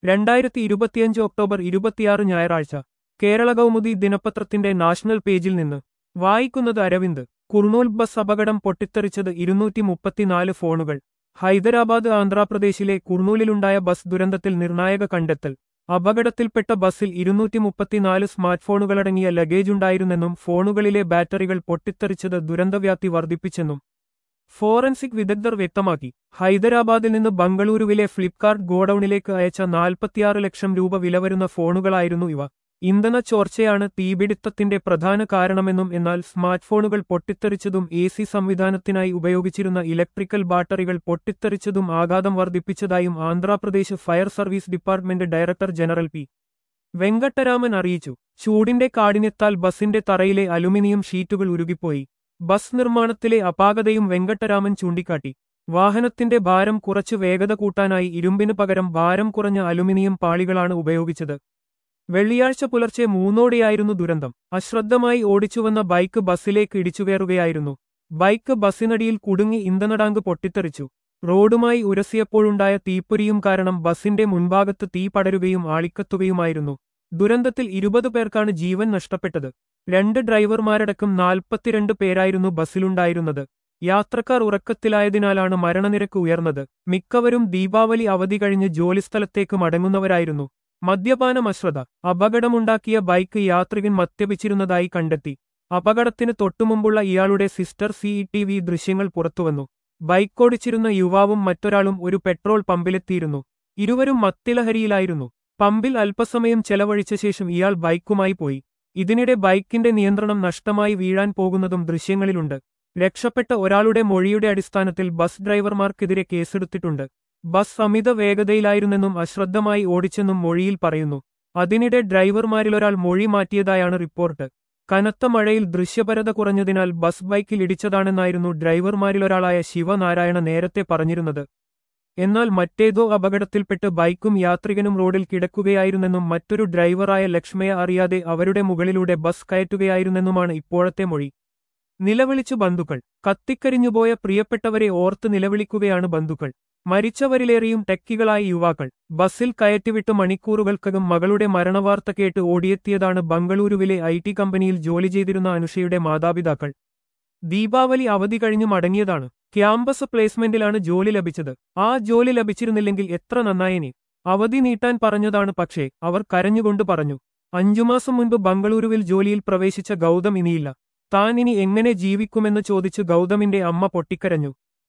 രണ്ടായിരത്തി ഇരുപത്തിയഞ്ച് ഒക്ടോബർ ഇരുപത്തിയാറ് ഞായറാഴ്ച കേരള കൗമുദി ദിനപത്രത്തിന്റെ നാഷണൽ പേജിൽ നിന്ന് വായിക്കുന്നത് അരവിന്ദ് കുർണൂൽ ബസ് അപകടം പൊട്ടിത്തെറിച്ചത് ഇരുന്നൂറ്റി മുപ്പത്തിനാല് ഫോണുകൾ ഹൈദരാബാദ് ആന്ധ്രാപ്രദേശിലെ കുർണൂലിലുണ്ടായ ബസ് ദുരന്തത്തിൽ നിർണായക കണ്ടെത്തൽ അപകടത്തിൽപ്പെട്ട ബസ്സിൽ ഇരുന്നൂറ്റി മുപ്പത്തിനാല് സ്മാർട്ട് ഫോണുകളടങ്ങിയ ലഗേജ് ഉണ്ടായിരുന്നെന്നും ഫോണുകളിലെ ബാറ്ററികൾ പൊട്ടിത്തെറിച്ചത് ദുരന്തവ്യാപ്തി വർദ്ധിപ്പിച്ചെന്നും ഫോറൻസിക് വിദഗ്ധർ വ്യക്തമാക്കി ഹൈദരാബാദിൽ നിന്ന് ബംഗളൂരുവിലെ ഫ്ലിപ്കാർട്ട് ഗോഡൌണിലേക്ക് അയച്ച നാൽപ്പത്തിയാറ് ലക്ഷം രൂപ വില വരുന്ന ഫോണുകളായിരുന്നു ഇവ ഇന്ധന ചോർച്ചയാണ് തീപിടുത്തത്തിന്റെ പ്രധാന കാരണമെന്നും എന്നാൽ സ്മാർട്ട് ഫോണുകൾ പൊട്ടിത്തെറിച്ചതും എ സി സംവിധാനത്തിനായി ഉപയോഗിച്ചിരുന്ന ഇലക്ട്രിക്കൽ ബാറ്ററികൾ പൊട്ടിത്തെറിച്ചതും ആഘാതം വർദ്ധിപ്പിച്ചതായും Andhra Pradesh fire service department director general P Venkataraman അറിയിച്ചു ചൂടിന്റെ കാഠിന്യത്താൽ ബസിന്റെ തറയിലെ അലുമിനിയം ഷീറ്റുകൾ ഉരുകിപ്പോയി ബസ് നിർമ്മാണത്തിലെ അപാകതയും വെങ്കട്ടരാമൻ ചൂണ്ടിക്കാട്ടി വാഹനത്തിന്റെ ഭാരം കുറച്ച് വേഗത കൂട്ടാനായി ഇരുമ്പിന് പകരം ഭാരം കുറഞ്ഞ അലുമിനിയം പാളികളാണ് ഉപയോഗിച്ചത് വെള്ളിയാഴ്ച പുലർച്ചെ മൂന്നോടെയായിരുന്നു ദുരന്തം അശ്രദ്ധമായി ഓടിച്ചുവന്ന ബൈക്ക് ബസ്സിലേക്ക് ഇടിച്ചുകയറുകയായിരുന്നു ബൈക്ക് ബസ്സിനടിയിൽ കുടുങ്ങി ഇന്ധനടാങ്ക് പൊട്ടിത്തെറിച്ചു റോഡുമായി ഉരസിയപ്പോഴുണ്ടായ തീപ്പൊരിയും കാരണം ബസിന്റെ മുൻഭാഗത്ത് തീ പടരുകയും ആളിക്കത്തുകയുമായിരുന്നു ദുരന്തത്തിൽ ഇരുപത് പേർക്കാണ് ജീവൻ നഷ്ടപ്പെട്ടത് രണ്ട് ഡ്രൈവർമാരടക്കം നാൽപ്പത്തിരണ്ട് പേരായിരുന്നു ബസ്സിലുണ്ടായിരുന്നത് യാത്രക്കാർ ഉറക്കത്തിലായതിനാലാണ് മരണനിരക്ക് ഉയർന്നത് മിക്കവരും ദീപാവലി അവധി കഴിഞ്ഞ് ജോലിസ്ഥലത്തേക്ക് മടങ്ങുന്നവരായിരുന്നു മദ്യപാനം അശ്രദ്ധ അപകടമുണ്ടാക്കിയ ബൈക്ക് യാത്രികൻ മദ്യപിച്ചിരുന്നതായി കണ്ടെത്തി അപകടത്തിന് തൊട്ടുമുമ്പുള്ള ഇയാളുടെ സിസ്റ്റർ സിഇടിവി ദൃശ്യങ്ങൾ പുറത്തുവന്നു ബൈക്കോടിച്ചിരുന്ന യുവാവും മറ്റൊരാളും ഒരു പെട്രോൾ പമ്പിലെത്തിയിരുന്നു ഇരുവരും മത്തിലഹരിയിലായിരുന്നു പമ്പിൽ അല്പസമയം ചെലവഴിച്ച ശേഷം ഇയാൾ ബൈക്കുമായി പോയി ഇതിനിടെ ബൈക്കിന്റെ നിയന്ത്രണം നഷ്ടമായി വീഴാൻ പോകുന്നതും ദൃശ്യങ്ങളിലുണ്ട് രക്ഷപ്പെട്ട ഒരാളുടെ മൊഴിയുടെ അടിസ്ഥാനത്തിൽ ബസ് ഡ്രൈവർമാർക്കെതിരെ കേസെടുത്തിട്ടുണ്ട് ബസ് അമിത വേഗതയിലായിരുന്നെന്നും അശ്രദ്ധമായി ഓടിച്ചെന്നും മൊഴിയിൽ പറയുന്നു അതിനിടെ ഡ്രൈവർമാരിലൊരാൾ മൊഴി മാറ്റിയതായാണ് റിപ്പോർട്ട് കനത്ത മഴയിൽ ദൃശ്യപരത കുറഞ്ഞതിനാൽ ബസ് ബൈക്കിൽ ഇടിച്ചതാണെന്നായിരുന്നു ഡ്രൈവർമാരിലൊരാളായ ശിവനാരായണ നേരത്തെ പറഞ്ഞിരുന്നത് എന്നാൽ മറ്റേതോ അപകടത്തിൽപ്പെട്ട് ബൈക്കും യാത്രികനും റോഡിൽ കിടക്കുകയായിരുന്നെന്നും മറ്റൊരു ഡ്രൈവറായ ലക്ഷ്മയ അറിയാതെ അവരുടെ മുകളിലൂടെ ബസ് കയറ്റുകയായിരുന്നെന്നുമാണ് ഇപ്പോഴത്തെ മൊഴി നിലവിളിച്ചു ബന്ധുക്കൾ കത്തിക്കരിഞ്ഞുപോയ പ്രിയപ്പെട്ടവരെ ഓർത്ത് നിലവിളിക്കുകയാണ് ബന്ധുക്കൾ മരിച്ചവരിലേറെയും ടെക്കികളായ യുവാക്കൾ ബസ്സിൽ കയറ്റിവിട്ട് മണിക്കൂറുകൾക്കകം മകളുടെ മരണവാർത്ത കേട്ട് ഓടിയെത്തിയതാണ് ബംഗളൂരുവിലെ ഐ ടി കമ്പനിയിൽ ജോലി ചെയ്തിരുന്ന അനുഷയുടെ മാതാപിതാക്കൾ ദീപാവലി അവധി കഴിഞ്ഞു മടങ്ങിയതാണ് ക്യാമ്പസ് പ്ലേസ്മെന്റിലാണ് ജോലി ലഭിച്ചത് ആ ജോലി ലഭിച്ചിരുന്നില്ലെങ്കിൽ എത്ര നന്നായേനെ അവധി നീട്ടാൻ പറഞ്ഞതാണ് പക്ഷേ അവർ കരഞ്ഞുകൊണ്ട് പറഞ്ഞു അഞ്ചുമാസം മുൻപ് ബംഗളൂരുവിൽ ജോലിയിൽ പ്രവേശിച്ച ഗൗതം ഇനിയില്ല താൻ ഇനി എങ്ങനെ ജീവിക്കുമെന്ന് ചോദിച്ചു ഗൗതമിന്റെ അമ്മ പൊട്ടിക്കരഞ്ഞു